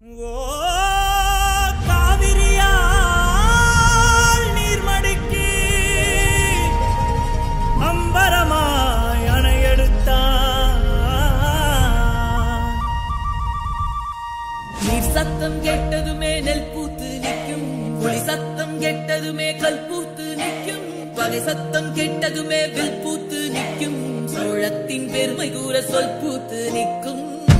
ஓ காவிரியால் நீர்மடுக்கி அம்பரமாய் அணையெடுத்தான் நீர் சத்தம் கேட்டதுமே நெல் பூத்து நிற்கும் ஒளி சத்தம் கேட்டதுமே கல் பூத்து நிற்கும் பகை சத்தம் கேட்டதுமே வில் பூத்து நிற்கும் சோழத்தின் பெருமை கூற சொல் பூத்து நிற்கும்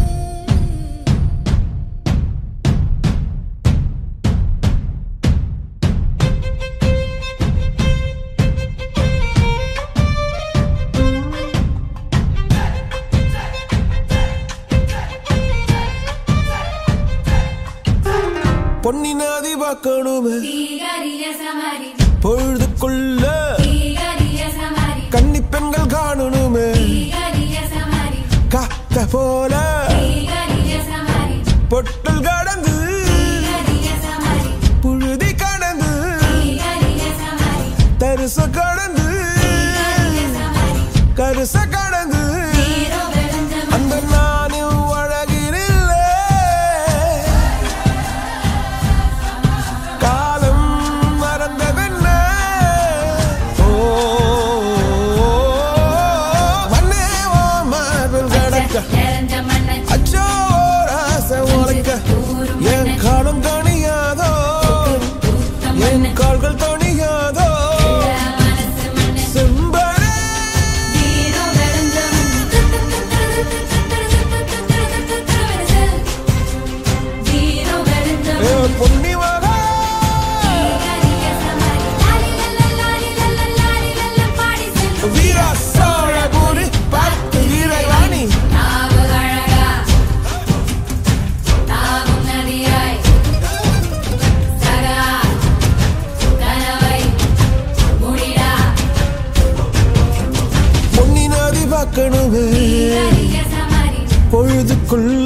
பொன்னினாதி பார்க்கணுமே தீகரிய சமரி பொழுதுக்குள்ள தீகரிய சமரி கன்னி பெண்கள் காணணுமே தீகரிய சமரி காத்த போல தீகரிய சமரி பொட்டல் கடந்து தீகரிய சமரி புழுதி கடந்து தீகரிய சமரி தரிச கடந்து தீகரிய சமரி கருச கடந்து நீரோ வெளுஞ்சம் அந்த நானும் அழகினில்லே காலம் மறந்ததென்ன ஓ மண்ணே ஓ மார்பில் கடக்க நிறைஞ்ச மண்ணை அச்சோ ராச உனக்க என் காலம் தணியாதோ என் கால்கள் தணியாதோ மனசு மண்ணை செம்பரே நீரோ வெளுஞ்சம் நீரோ வெளுஞ்சம் ஏ பொன்னி மகா தீகரிய சமரி லாலி லல்ல லாலி லல்ல லாலி லல்ல பாடி செல்லும் வீரா சோழபுரி பத்து வீரவாணி நாவு அழகா தாவும் நதியாய் சகா கனவை முடிடா பொன்னி நதி பார்க்கணுமே தீகரிய சமரி பொழுதுக்குள்ள